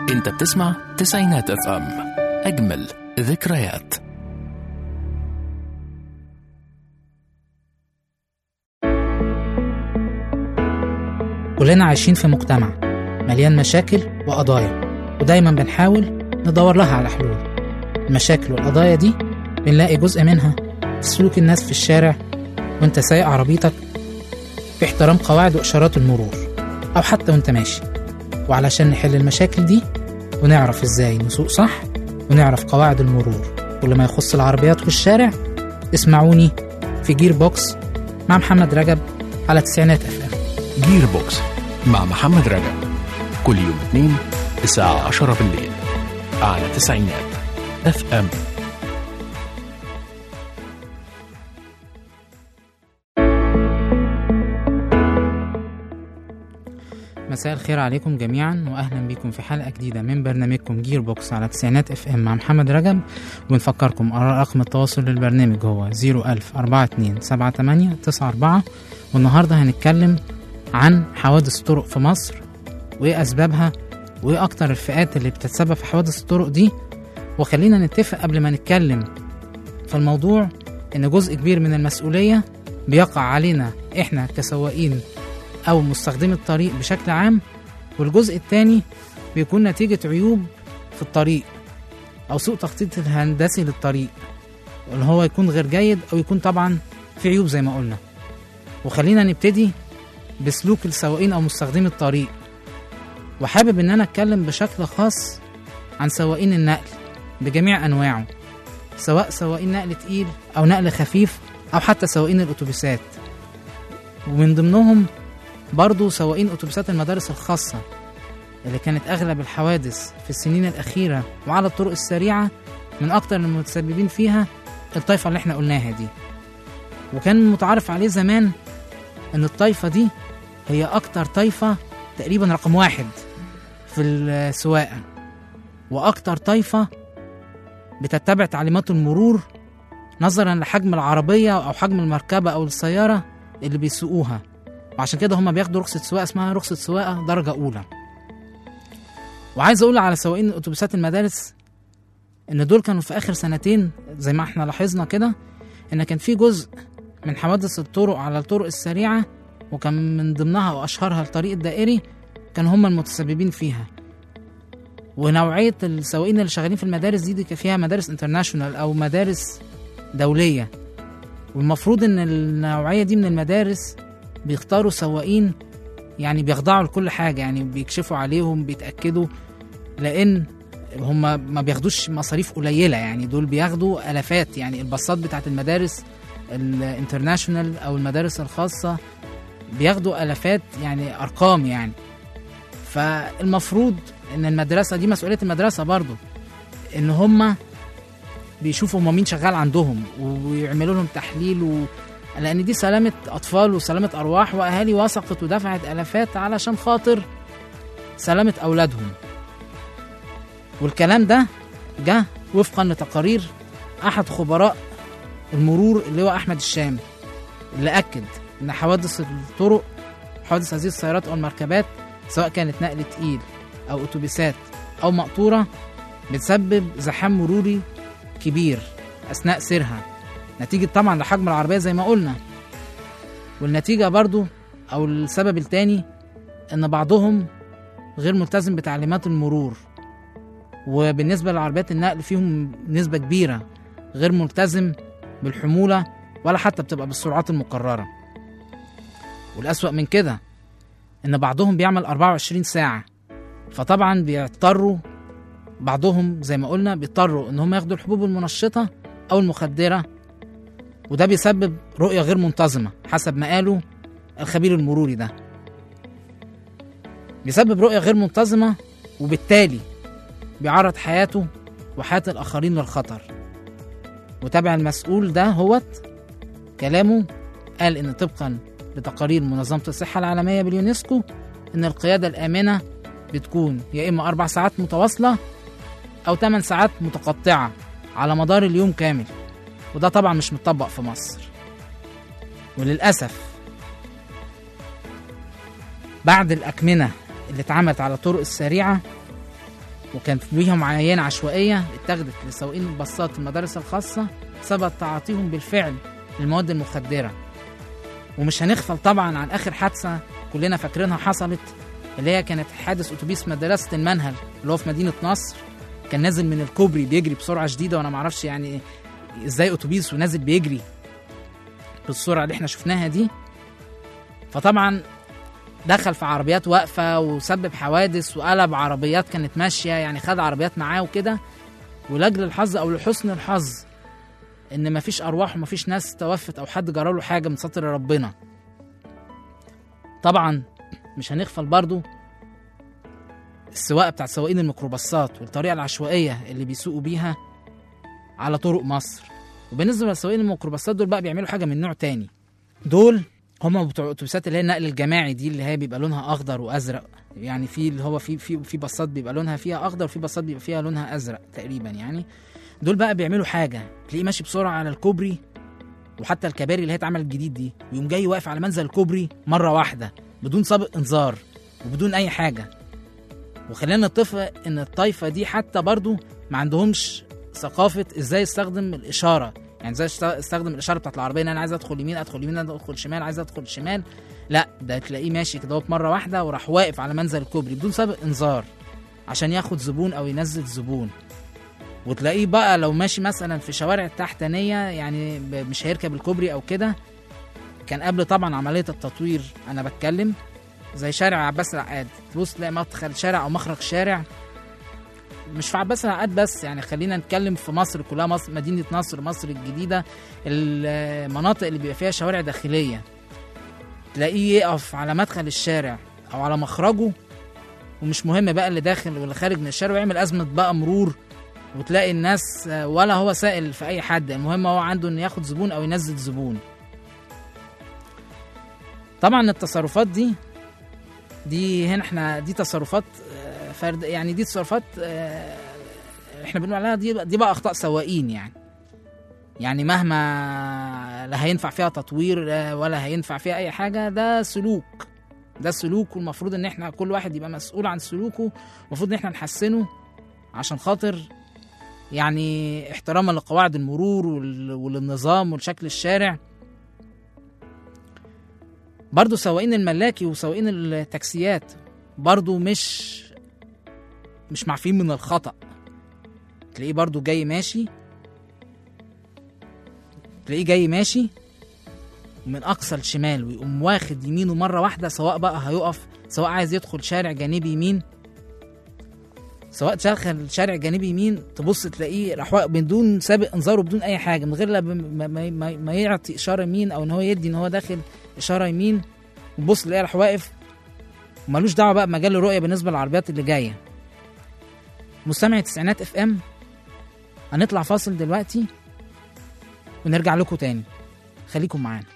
انت بتسمع تسعينات اف ام اجمل ذكريات كلنا عايشين في مجتمع مليان مشاكل وقضايا ودايما بنحاول ندور لها على حلول المشاكل والقضايا دي بنلاقي جزء منها في سلوك الناس في الشارع وانت سايق عربيتك في احترام قواعد وإشارات المرور أو حتى وانت ماشي وعلشان نحل المشاكل دي ونعرف ازاي نسوق صح ونعرف قواعد المرور كل ما يخص العربيات والشارع اسمعوني في جير بوكس مع محمد رجب على تسعينات اف ام جير بوكس مع محمد رجب كل يوم اثنين الساعة 10 بالليل على تسعينات اف ام مساء الخير عليكم جميعا واهلا بكم في حلقه جديده من برنامجكم جير بوكس على تسعينات اف ام مع محمد رجب وبنفكركم رقم التواصل للبرنامج هو 010427894 والنهارده هنتكلم عن حوادث الطرق في مصر وايه اسبابها وايه اكتر الفئات اللي بتتسبب في حوادث الطرق دي وخلينا نتفق قبل ما نتكلم في الموضوع ان جزء كبير من المسؤوليه بيقع علينا احنا كسواقين أو مستخدمي الطريق بشكل عام والجزء التاني بيكون نتيجة عيوب في الطريق أو سوء تخطيط الهندسي للطريق اللي هو يكون غير جيد أو يكون طبعا في عيوب زي ما قلنا وخلينا نبتدي بسلوك السواقين أو مستخدمي الطريق وحابب إن أنا أتكلم بشكل خاص عن سواقين النقل بجميع أنواعه سواء سواقين نقل تقيل أو نقل خفيف أو حتى سواقين الأتوبيسات ومن ضمنهم برضو سواقين أتوبيسات المدارس الخاصة اللي كانت أغلب الحوادث في السنين الأخيرة وعلى الطرق السريعة من أكتر المتسببين فيها الطائفة اللي احنا قلناها دي وكان متعارف عليه زمان إن الطائفة دي هي أكتر طائفة تقريبا رقم واحد في السواقة وأكتر طائفة بتتبع تعليمات المرور نظرا لحجم العربية أو حجم المركبة أو السيارة اللي بيسوقوها وعشان كده هما بياخدوا رخصة سواقة اسمها رخصة سواقة درجة أولى وعايز أقول على سواقين أتوبيسات المدارس إن دول كانوا في آخر سنتين زي ما احنا لاحظنا كده إن كان في جزء من حوادث الطرق على الطرق السريعة وكان من ضمنها وأشهرها الطريق الدائري كانوا هما المتسببين فيها ونوعية السواقين اللي شغالين في المدارس دي, دي فيها مدارس انترناشونال أو مدارس دولية والمفروض إن النوعية دي من المدارس بيختاروا سواقين يعني بيخضعوا لكل حاجة يعني بيكشفوا عليهم بيتأكدوا لأن هم ما بياخدوش مصاريف قليلة يعني دول بياخدوا ألافات يعني الباصات بتاعت المدارس الانترناشونال أو المدارس الخاصة بياخدوا ألافات يعني أرقام يعني فالمفروض إن المدرسة دي مسؤولية المدرسة برضو إن هم بيشوفوا هم مين شغال عندهم ويعملوا لهم تحليل و... لان دي سلامه اطفال وسلامه ارواح واهالي وثقت ودفعت الافات علشان خاطر سلامه اولادهم والكلام ده جه وفقا لتقارير احد خبراء المرور اللي هو احمد الشام اللي اكد ان حوادث الطرق حوادث هذه السيارات او المركبات سواء كانت نقل تقيل او اتوبيسات او مقطوره بتسبب زحام مروري كبير اثناء سيرها نتيجة طبعا لحجم العربية زي ما قلنا والنتيجة برضو أو السبب التاني إن بعضهم غير ملتزم بتعليمات المرور وبالنسبة لعربيات النقل فيهم نسبة كبيرة غير ملتزم بالحمولة ولا حتى بتبقى بالسرعات المقررة والأسوأ من كده إن بعضهم بيعمل 24 ساعة فطبعا بيضطروا بعضهم زي ما قلنا بيضطروا إن هم ياخدوا الحبوب المنشطة أو المخدرة وده بيسبب رؤية غير منتظمة حسب ما قاله الخبير المروري ده بيسبب رؤية غير منتظمة وبالتالي بيعرض حياته وحياة الآخرين للخطر وتابع المسؤول ده هوت كلامه قال إن طبقا لتقارير منظمة الصحة العالمية باليونسكو إن القيادة الآمنة بتكون يا إما أربع ساعات متواصلة أو 8 ساعات متقطعة على مدار اليوم كامل وده طبعا مش متطبق في مصر وللأسف بعد الأكمنة اللي اتعملت على الطرق السريعة وكان فيهم عينة عشوائية اتخذت لسواقين الباصات في المدارس الخاصة بسبب تعاطيهم بالفعل للمواد المخدرة ومش هنغفل طبعا عن آخر حادثة كلنا فاكرينها حصلت اللي هي كانت حادث أتوبيس مدرسة المنهل اللي هو في مدينة نصر كان نازل من الكوبري بيجري بسرعة شديدة وأنا معرفش يعني إزاي أتوبيس ونازل بيجري بالسرعة اللي احنا شفناها دي فطبعا دخل في عربيات واقفة وسبب حوادث وقلب عربيات كانت ماشية يعني خد عربيات معاه وكده ولأجل الحظ أو لحسن الحظ إن مفيش أرواح ومفيش ناس توفت أو حد جراله حاجة من ستر ربنا طبعا مش هنغفل برضو السواقة بتاعت سواقين الميكروباصات والطريقة العشوائية اللي بيسوقوا بيها على طرق مصر وبالنسبة لسواقين الميكروباصات دول بقى بيعملوا حاجة من نوع تاني دول هم بتوع الاتوبيسات اللي هي النقل الجماعي دي اللي هي بيبقى لونها اخضر وازرق يعني في اللي هو في في في باصات بيبقى لونها فيها اخضر وفي باصات بيبقى فيها لونها ازرق تقريبا يعني دول بقى بيعملوا حاجه تلاقيه ماشي بسرعه على الكوبري وحتى الكباري اللي هي اتعملت جديد دي ويقوم جاي واقف على منزل الكوبري مره واحده بدون سابق انذار وبدون اي حاجه وخلينا نتفق ان الطائفه دي حتى برضو ما عندهمش ثقافه ازاي يستخدم الاشاره يعني ازاي است- استخدم الاشاره بتاعت العربيه ان انا عايز ادخل يمين ادخل يمين ادخل شمال عايز ادخل شمال لا ده تلاقيه ماشي كده هوت مره واحده وراح واقف على منزل الكوبري بدون سابق انذار عشان ياخد زبون او ينزل زبون وتلاقيه بقى لو ماشي مثلا في شوارع تحتانيه يعني ب- مش هيركب الكوبري او كده كان قبل طبعا عمليه التطوير انا بتكلم زي شارع عباس العقاد تبص تلاقي مدخل شارع او مخرج شارع مش في عباس العقاد بس يعني خلينا نتكلم في مصر كلها مصر مدينه نصر مصر الجديده المناطق اللي بيبقى فيها شوارع داخليه تلاقيه يقف على مدخل الشارع او على مخرجه ومش مهم بقى اللي داخل واللي خارج من الشارع ويعمل ازمه بقى مرور وتلاقي الناس آه، ولا هو سائل في اي حد المهم هو عنده انه ياخد زبون او ينزل زبون طبعا التصرفات دي دي هنا احنا دي تصرفات آه، فرد يعني دي تصرفات آه، احنا بنقول عليها دي دي بقى اخطاء سواقين يعني يعني مهما لا هينفع فيها تطوير آه، ولا هينفع فيها اي حاجه ده سلوك ده سلوك والمفروض ان احنا كل واحد يبقى مسؤول عن سلوكه المفروض ان احنا نحسنه عشان خاطر يعني احتراما لقواعد المرور وال- وللنظام ولشكل الشارع برضو سواقين الملاكي وسواقين التاكسيات برضو مش مش معفين من الخطأ تلاقيه برضو جاي ماشي تلاقيه جاي ماشي من اقصى الشمال ويقوم واخد يمينه مره واحده سواء بقى هيقف سواء عايز يدخل شارع جانبي يمين سواء دخل شارع جانبي يمين تبص تلاقيه راح واقف بدون سابق انذار وبدون اي حاجه من غير لا ما, ما, ما, ما يعطي اشاره يمين او ان هو يدي ان هو داخل اشاره يمين وتبص تلاقيه راح واقف ومالوش دعوه بقى بمجال الرؤيه بالنسبه للعربيات اللي جايه مستمعي تسعينات اف ام هنطلع فاصل دلوقتي ونرجع لكم تاني خليكم معانا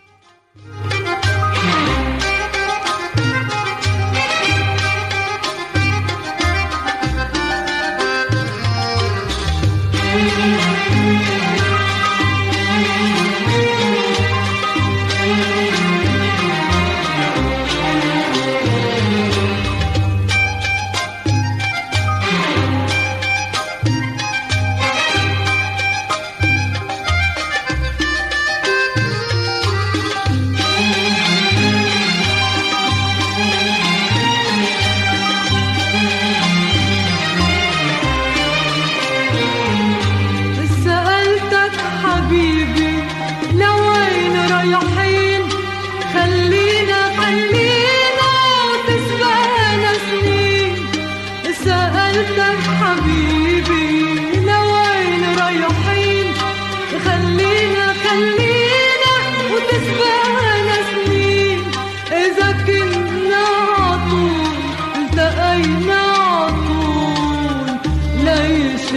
سألتك حبيبي لوين رايحين خلينا خلينا تسبقنا سنين سألتك حبيبي لوين رايحين خلينا خلينا وتسبقنا سنين إذا كنا عطول التقينا عطول ليش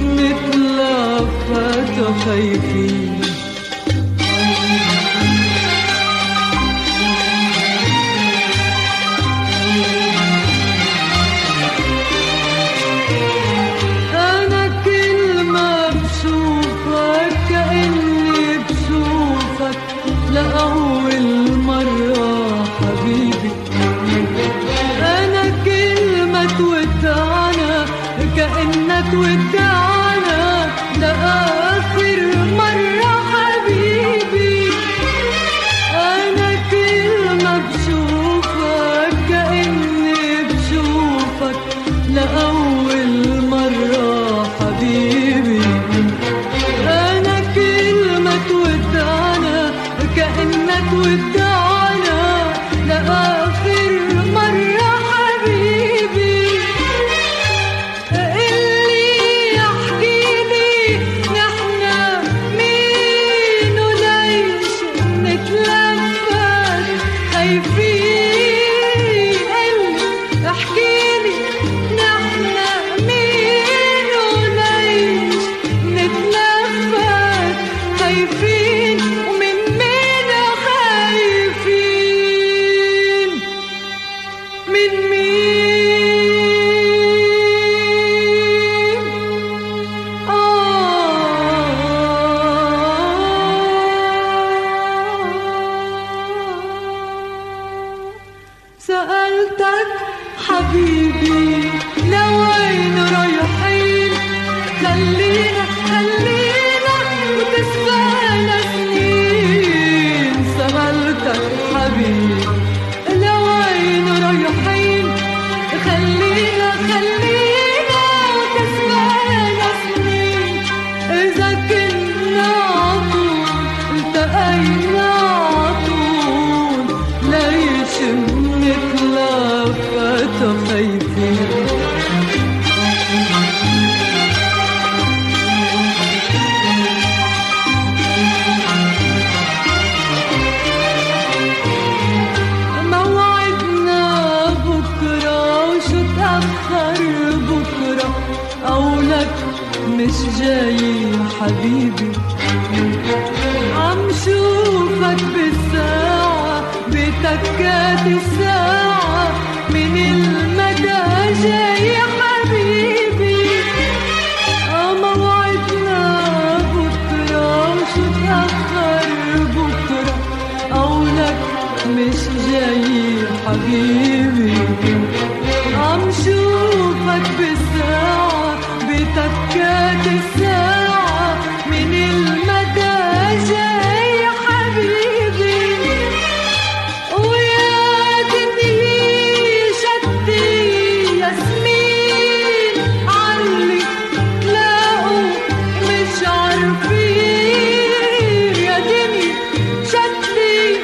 نتلفت خايفين أنا كل ما بشوفك كأني بشوفك لأول مرة حبيبي أنا كل ما توتعنا كأني تودعنا لآخر مرة حبيبي أنا كل ما بشوفك كأني بشوفك لأول مرة حبيبي أنا كل ما تودعنا كأنك ودعنا لآخر مرة حبيبي اللي يحكيلي نحنا مين وليش نتلفت خايفين اللي احكيلي نحنا مين وليش نتلفت خايفين ومن مين خايفين من مين آه سألتك حبيبي لوين رايحين خلينا خلينا وتسبقنا سنين سألتك حبيبي لوين رايحين خلينا خلينا وتسبقنا سنين إذا كنا عطول التقينا عطول ليش نتلفت خايفين موعدنا بكرة وشو تأخر بكرة أولك مش جاي حبيبي عم شوفك بالساعة بتكات الساعة من المدى جاي حبيبي آه موعدنا بكرة وشو تأخر بكرة أولك مش جاي حبيبي عم شوفك بالساعة بتكات الساعة من المدى جاي حبيبي ويا دنيا شتي ياسمين علي تلاقوا مش عارفين يا دنيا شتي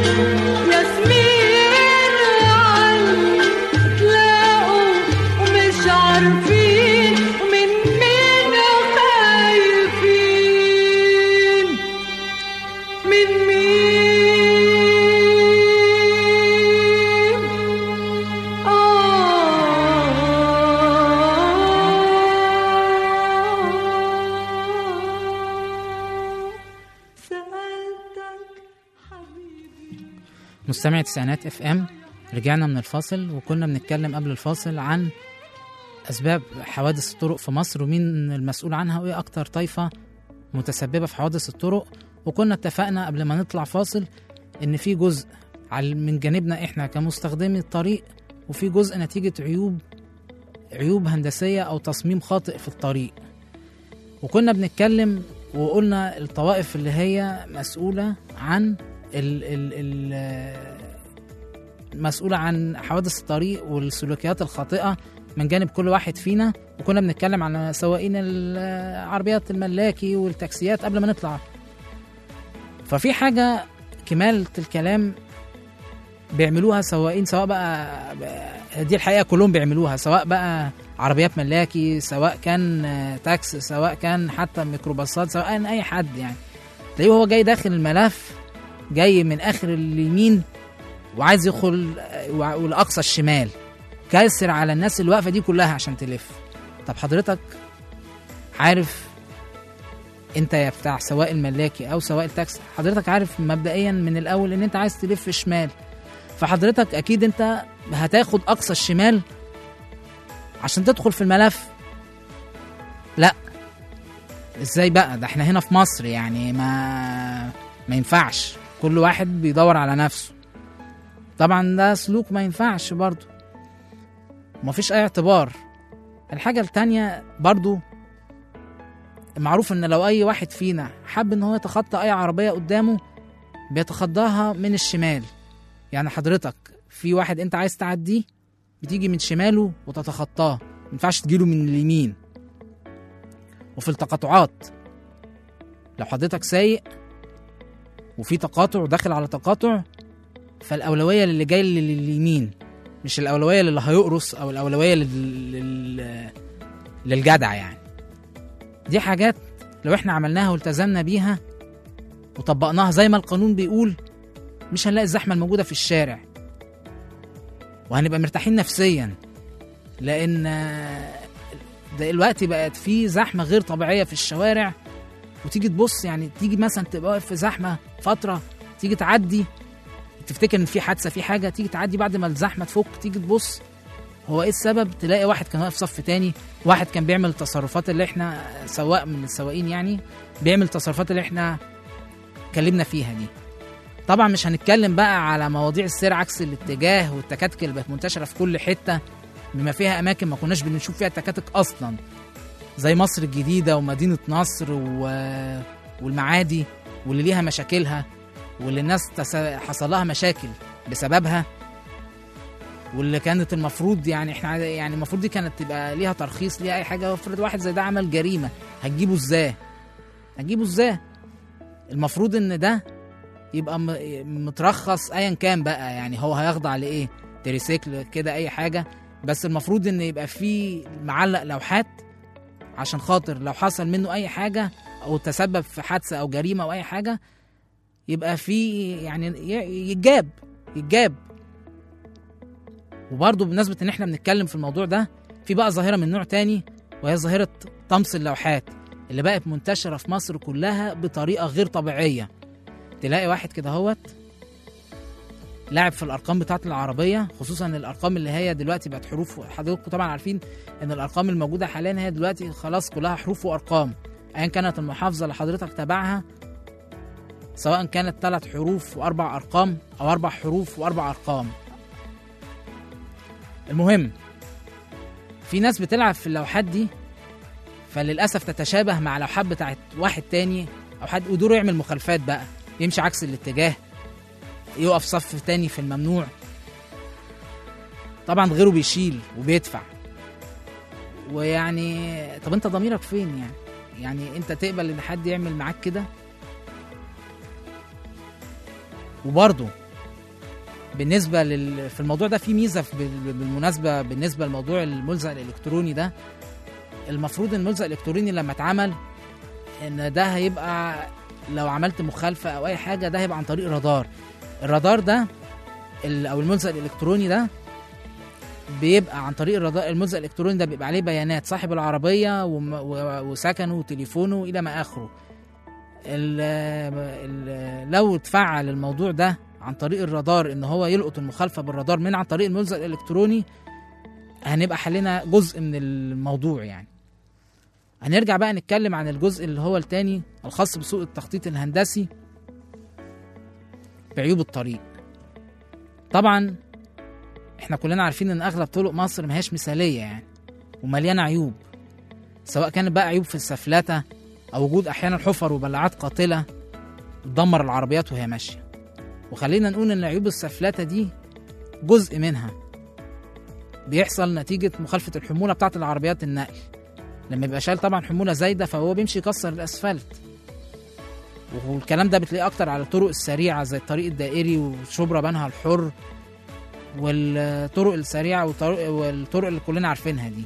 ياسمين علي تلاقوا ومش عارفين ومن مين خايفين من مين آه سألتك حبيبي مستمع تسعينات اف ام رجعنا من الفاصل وكنا بنتكلم قبل الفاصل عن اسباب حوادث الطرق في مصر ومين المسؤول عنها وايه اكتر طائفه متسببه في حوادث الطرق وكنا اتفقنا قبل ما نطلع فاصل ان في جزء على- من جانبنا احنا كمستخدمي الطريق وفي جزء نتيجه عيوب عيوب هندسيه او تصميم خاطئ في الطريق وكنا بنتكلم وقلنا الطوائف اللي هي مسؤوله عن ال ال ال مسؤولة عن حوادث الطريق والسلوكيات الخاطئة من جانب كل واحد فينا وكنا بنتكلم على سواقين العربيات الملاكي والتاكسيات قبل ما نطلع ففي حاجة كمالة الكلام بيعملوها سواقين سواء بقى دي الحقيقة كلهم بيعملوها سواء بقى عربيات ملاكي سواء كان تاكس سواء كان حتى ميكروباصات سواء أي حد يعني تلاقيه هو جاي داخل الملف جاي من آخر اليمين وعايز يدخل لاقصى الشمال كاسر على الناس اللي واقفه دي كلها عشان تلف طب حضرتك عارف انت يا بتاع سواق الملاكي او سواق التاكسي حضرتك عارف مبدئيا من الاول ان انت عايز تلف شمال فحضرتك اكيد انت هتاخد اقصى الشمال عشان تدخل في الملف لا ازاي بقى ده احنا هنا في مصر يعني ما ما ينفعش كل واحد بيدور على نفسه طبعا ده سلوك ما ينفعش برضه مفيش اي اعتبار الحاجة التانية برضو معروف ان لو اي واحد فينا حب ان هو يتخطى اي عربية قدامه بيتخطاها من الشمال يعني حضرتك في واحد انت عايز تعديه بتيجي من شماله وتتخطاه ما ينفعش تجيله من اليمين وفي التقاطعات لو حضرتك سايق وفي تقاطع داخل على تقاطع فالأولوية للي جاي لليمين مش الأولوية للي هيقرص أو الأولوية لل... لل... للجدع يعني دي حاجات لو احنا عملناها والتزمنا بيها وطبقناها زي ما القانون بيقول مش هنلاقي الزحمة الموجودة في الشارع وهنبقى مرتاحين نفسيا لأن دلوقتي بقت في زحمة غير طبيعية في الشوارع وتيجي تبص يعني تيجي مثلا تبقى واقف في زحمة فترة تيجي تعدي تفتكر ان في حادثة في حاجة تيجي تعدي بعد ما الزحمة تفك تيجي تبص هو ايه السبب تلاقي واحد كان واقف صف تاني واحد كان بيعمل التصرفات اللي احنا سواق من السواقين يعني بيعمل التصرفات اللي احنا اتكلمنا فيها دي طبعا مش هنتكلم بقى على مواضيع السير عكس الاتجاه والتكاتك اللي بقت منتشره في كل حته بما فيها اماكن ما كناش بنشوف فيها التكاتك اصلا زي مصر الجديده ومدينه نصر و... والمعادي واللي ليها مشاكلها واللي الناس تس... حصل لها مشاكل بسببها واللي كانت المفروض يعني احنا يعني المفروض دي كانت تبقى ليها ترخيص ليها اي حاجه افرض واحد زي ده عمل جريمه هتجيبه ازاي هتجيبه ازاي المفروض ان ده يبقى م- مترخص ايا كان بقى يعني هو هيخضع لايه تريسيكل كده اي حاجه بس المفروض ان يبقى في معلق لوحات عشان خاطر لو حصل منه اي حاجه او تسبب في حادثه او جريمه او اي حاجه يبقى في يعني ي- يتجاب يتجاب وبرضه بمناسبه ان احنا بنتكلم في الموضوع ده في بقى ظاهره من نوع تاني وهي ظاهره طمس اللوحات اللي بقت منتشره في مصر كلها بطريقه غير طبيعيه تلاقي واحد كده هوت لاعب في الارقام بتاعه العربيه خصوصا الارقام اللي هي دلوقتي بقت حروف حضراتكم طبعا عارفين ان الارقام الموجوده حاليا هي دلوقتي خلاص كلها حروف وارقام ايا كانت المحافظه اللي حضرتك تابعها سواء كانت ثلاث حروف واربع ارقام او اربع حروف واربع ارقام المهم في ناس بتلعب في اللوحات دي فللاسف تتشابه مع لوحات بتاعت واحد تاني او حد ودوره يعمل مخالفات بقى يمشي عكس الاتجاه يقف صف تاني في الممنوع طبعا غيره بيشيل وبيدفع ويعني طب انت ضميرك فين يعني يعني انت تقبل ان حد يعمل معاك كده وبرضه بالنسبه لل... في الموضوع ده في ميزه في... بال- بالمناسبه بالنسبه لموضوع الملزق الالكتروني ده المفروض الملزق الالكتروني لما اتعمل ان ده هيبقى لو عملت مخالفه او اي حاجه ده هيبقى عن طريق رادار الرادار ده ال- او الملزق الالكتروني ده بيبقى عن طريق الرادار الملزق الالكتروني ده بيبقى عليه بيانات صاحب العربيه وم- و- وسكنه وتليفونه الى ما اخره ال ال لو اتفعل الموضوع ده عن طريق الرادار ان هو يلقط المخالفه بالرادار من عن طريق الملزق الالكتروني هنبقى حلينا جزء من الموضوع يعني هنرجع بقى نتكلم عن الجزء اللي هو التاني الخاص بسوء التخطيط الهندسي بعيوب الطريق طبعا احنا كلنا عارفين ان اغلب طرق مصر ما هيش مثاليه يعني ومليانه عيوب سواء كانت بقى عيوب في السفلته او وجود احيانا حفر وبلعات قاتله بتدمر العربيات وهي ماشيه وخلينا نقول ان عيوب السفلته دي جزء منها بيحصل نتيجه مخالفه الحموله بتاعه العربيات النقل لما يبقى شايل طبعا حموله زايده فهو بيمشي يكسر الاسفلت والكلام ده بتلاقيه اكتر على الطرق السريعه زي الطريق الدائري وشبرا بنها الحر والطرق السريعه والطرق, والطرق اللي كلنا عارفينها دي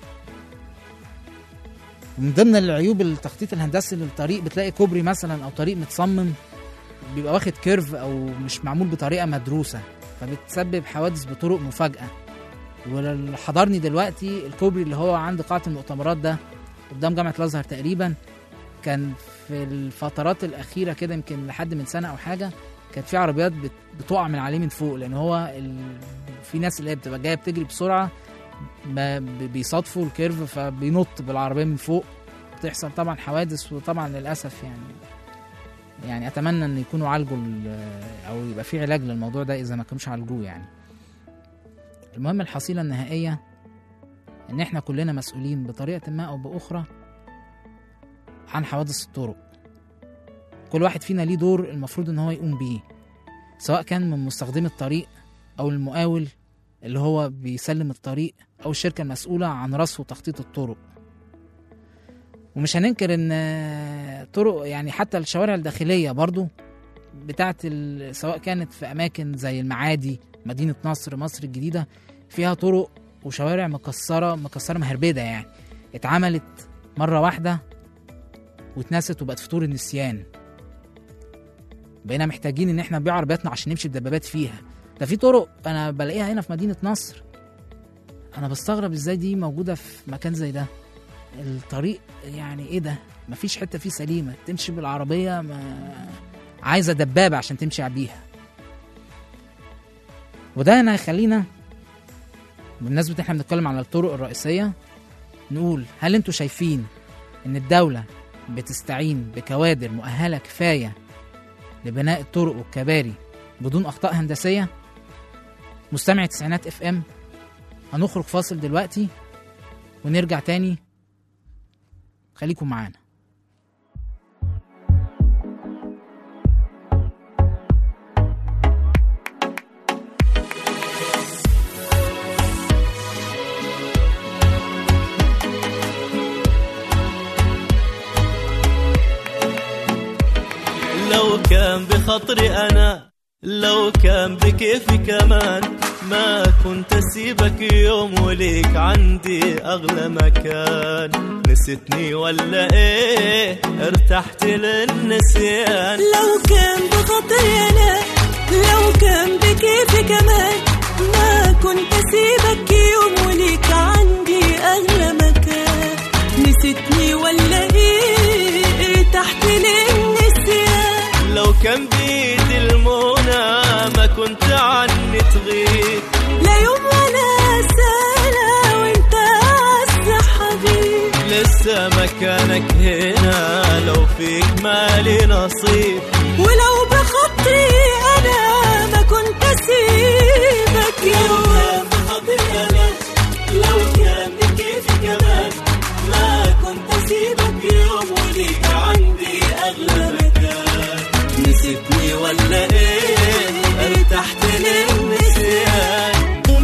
من ضمن العيوب التخطيط الهندسي للطريق بتلاقي كوبري مثلا او طريق متصمم بيبقى واخد كيرف او مش معمول بطريقه مدروسه فبتسبب حوادث بطرق مفاجاه واللي حضرني دلوقتي الكوبري اللي هو عند قاعه المؤتمرات ده قدام جامعه الازهر تقريبا كان في الفترات الاخيره كده يمكن لحد من سنه او حاجه كانت في عربيات بت- بتقع من عليه من فوق لان هو ال... في ناس اللي هي بتبقى جايه بتجري بسرعه ما ب- بيصادفوا الكيرف فبينط بالعربيه من فوق بتحصل طبعا حوادث وطبعا للاسف يعني يعني اتمنى ان يكونوا عالجوا ال- او يبقى في علاج للموضوع ده اذا ما كانوش عالجوه يعني المهم الحصيله النهائيه ان احنا كلنا مسؤولين بطريقه ما او باخرى عن حوادث الطرق كل واحد فينا ليه دور المفروض ان هو يقوم بيه سواء كان من مستخدمي الطريق او المقاول اللي هو بيسلم الطريق او الشركه المسؤوله عن رصف وتخطيط الطرق ومش هننكر ان طرق يعني حتى الشوارع الداخليه برضو بتاعت ال- سواء كانت في اماكن زي المعادي مدينه نصر مصر الجديده فيها طرق وشوارع مكسره مكسره مهربده يعني اتعملت مره واحده واتنست وبقت فطور النسيان بقينا محتاجين ان احنا نبيع عربياتنا عشان نمشي بدبابات فيها ده في طرق انا بلاقيها هنا في مدينه نصر انا بستغرب ازاي دي موجوده في مكان زي ده الطريق يعني ايه ده مفيش حته فيه سليمه تمشي بالعربيه ما عايزه دبابه عشان تمشي بيها وده هنا هيخلينا بمناسبه إن احنا بنتكلم على الطرق الرئيسيه نقول هل انتوا شايفين ان الدوله بتستعين بكوادر مؤهله كفايه لبناء الطرق والكباري بدون اخطاء هندسيه مستمع تسعينات اف ام هنخرج فاصل دلوقتي ونرجع تاني خليكم معانا لو كان بخطري أنا لو كان بكيفي كمان ما كنت أسيبك يوم وليك عندي أغلى مكان نسيتني ولا إيه ارتحت للنسيان لو كان بخطري انا لو كان بكيفي كمان ما كنت اسيبك يوم وليك عندي اغلى مكان نسيتني ولا ايه ارتحت للنسيان لو كان بيدي المنى ما كنت عني تغيب لا يوم ولا سنة وانت اعز حبيب لسه مكانك هنا لو فيك مالي نصيب ولو بخطري انا ما كنت اسيبك يوم لو كان بكيفي كمان ما كنت اسيبك يوم وليك عندي اغلى مكان نسيتني ولا ايه ارتحت للنسيان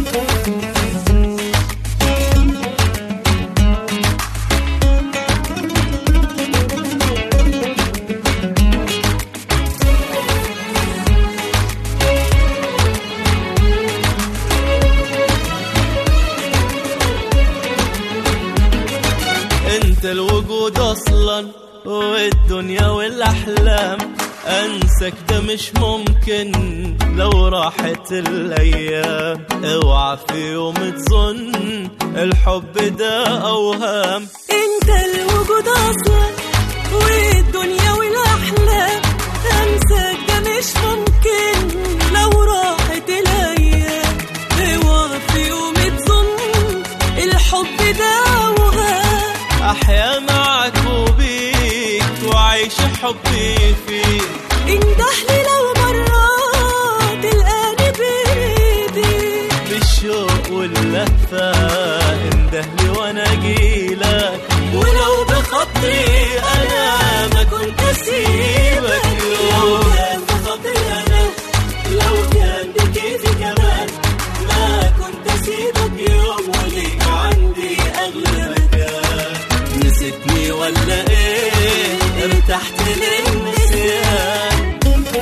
انت الوجود اصلا والدنيا والاحلام انسك ده مش ممكن لو راحت الايام اوعى في يوم تظن الحب ده اوهام انت الوجود اصلا والدنيا والاحلام انساك ده مش ممكن لو راحت الايام اوعى في يوم تظن الحب ده وهام احيا معك وبيك وعيش حبي فيك اندهلي لو مرات تلقاني بايدي بالشوق واللهفة اندهلي وانا اجيلك ولو بخطري انا ما كنت اسيبك لو كان بخطري انا لو كان بكيفي كمان ما كنت اسيبك يوم وليك عندي اغلى مكان نسيتني ولا ايه ارتحت للنسيان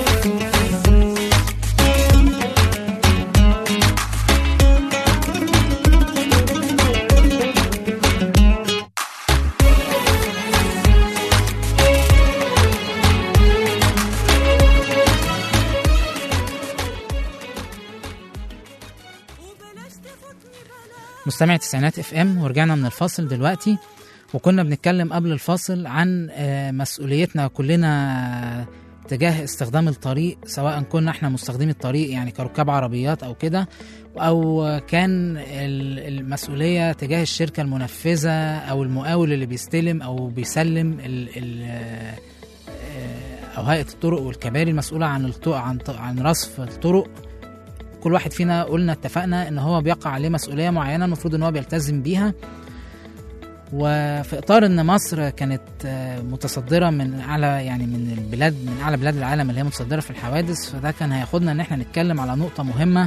وبلاش تفوتني بلا مستمع تسعينات اف ام ورجعنا من الفاصل دلوقتي وكنا بنتكلم قبل الفاصل عن آه، مسؤوليتنا كلنا تجاه استخدام الطريق سواء كنا احنا مستخدمي الطريق يعني كركاب عربيات او كده او كان ال- المسؤوليه تجاه الشركه المنفذه او المقاول اللي بيستلم او بيسلم ال ال آه، او هيئه الطرق والكباري المسؤوله عن الطرق عن ط- عن رصف الطرق كل واحد فينا قلنا اتفقنا ان هو بيقع عليه مسؤوليه معينه المفروض ان هو بيلتزم بيها وفي اطار ان مصر كانت آه، متصدره من اعلى يعني من البلاد من اعلى بلاد العالم اللي هي متصدره في الحوادث فده كان هياخدنا ان احنا نتكلم على نقطه مهمه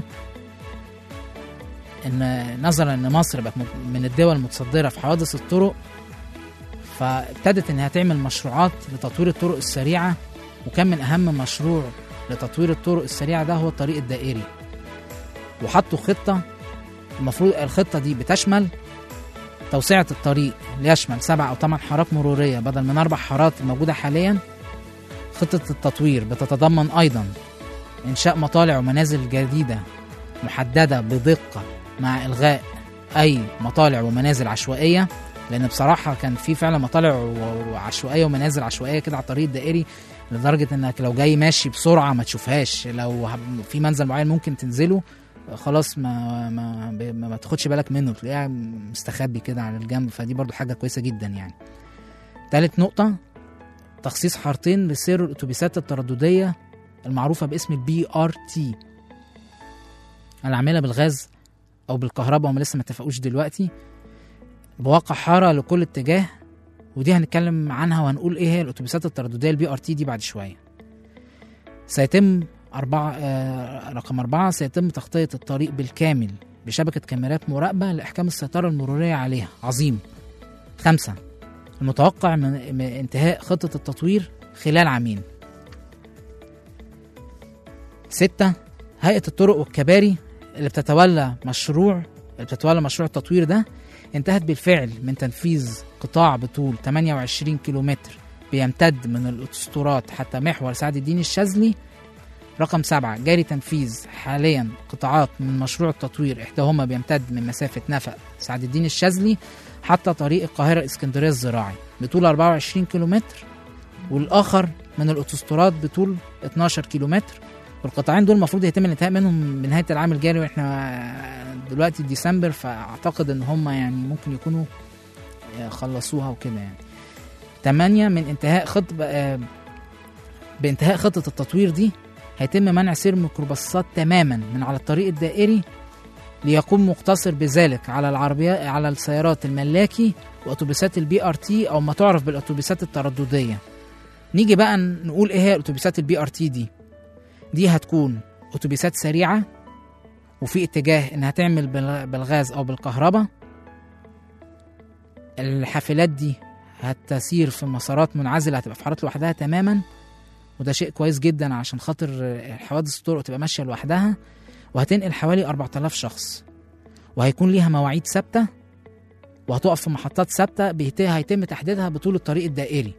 ان نظرا ان مصر بقت من الدول المتصدره في حوادث الطرق فابتدت انها تعمل مشروعات لتطوير الطرق السريعه وكان من اهم مشروع لتطوير الطرق السريعه ده هو الطريق الدائري وحطوا خطه المفروض الخطه دي بتشمل توسعه الطريق ليشمل سبع او ثمان حارات مروريه بدل من اربع حارات الموجوده حاليا خطه التطوير بتتضمن ايضا انشاء مطالع ومنازل جديده محدده بدقه مع الغاء اي مطالع ومنازل عشوائيه لان بصراحه كان في فعلا مطالع و- وعشوائيه ومنازل عشوائيه كده على الطريق الدائري لدرجه انك لو جاي ماشي بسرعه ما تشوفهاش لو هب- في منزل معين ممكن تنزله خلاص ما ما ما, ما تاخدش بالك منه تلاقيها مستخبي كده على الجنب فدي برضو حاجه كويسه جدا يعني تالت نقطه تخصيص حارتين لسير الاتوبيسات التردديه المعروفه باسم البي ار تي العامله بالغاز او بالكهرباء هم لسه ما اتفقوش دلوقتي بواقع حاره لكل اتجاه ودي هنتكلم عنها وهنقول ايه هي الاتوبيسات التردديه البي ار تي دي بعد شويه سيتم أربعة آه رقم أربعة سيتم تغطية الطريق بالكامل بشبكة كاميرات مراقبة لإحكام السيطرة المرورية عليها عظيم خمسة المتوقع من من انتهاء خطة التطوير خلال عامين ستة هيئة الطرق والكباري اللي بتتولى مشروع اللي بتتولى مشروع التطوير ده انتهت بالفعل من تنفيذ قطاع بطول 28 كيلومتر بيمتد من الاسطورات حتى محور سعد الدين الشاذلي رقم سبعة جاري تنفيذ حاليا قطاعات من مشروع التطوير إحداهما بيمتد من مسافة نفق سعد الدين الشاذلي حتى طريق القاهرة اسكندرية الزراعي بطول 24 كيلومتر والآخر من الأوتوستراد بطول 12 كيلومتر والقطاعين دول المفروض يتم الانتهاء منهم بنهاية العام الجاري واحنا دلوقتي ديسمبر فأعتقد إن هم يعني ممكن يكونوا خلصوها وكده يعني تمانية من انتهاء خط آه، بانتهاء خطة التطوير دي هيتم منع سير ميكروباصات تماما من على الطريق الدائري ليكون مقتصر بذلك على العربيات على السيارات الملاكي واتوبيسات البي ار تي او ما تعرف بالاتوبيسات التردديه نيجي بقى نقول ايه هي الاتوبيسات البي ار تي دي دي هتكون اتوبيسات سريعه وفي اتجاه انها تعمل بال- بالغاز او بالكهرباء الحافلات دي هتسير في مسارات منعزله هتبقى في حارات لوحدها تماما وده شيء كويس جدا عشان خاطر حوادث الطرق تبقى ماشيه لوحدها وهتنقل حوالي 4000 شخص وهيكون ليها مواعيد ثابته وهتقف في محطات ثابته بيت- هيتم تحديدها بطول الطريق الدائري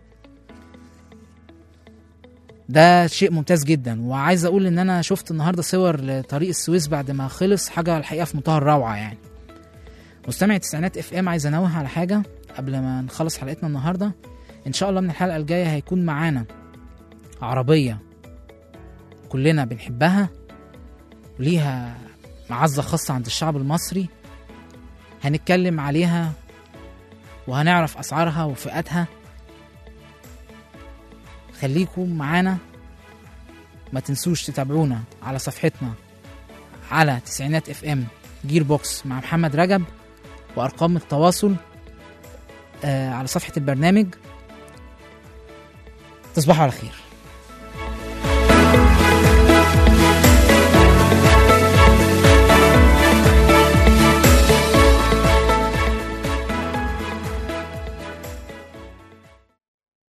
ده شيء ممتاز جدا وعايز اقول ان انا شفت النهارده صور لطريق السويس بعد ما خلص حاجه الحقيقه في منتهى الروعه يعني مستمع تسعينات اف ام عايز انوه على حاجه قبل ما نخلص حلقتنا النهارده ان شاء الله من الحلقه الجايه هيكون معانا عربيه كلنا بنحبها وليها معزه خاصه عند الشعب المصري هنتكلم عليها وهنعرف اسعارها وفئاتها خليكم معانا ما تنسوش تتابعونا على صفحتنا على تسعينات اف ام جير بوكس مع محمد رجب وارقام التواصل آه على صفحه البرنامج تصبحوا على خير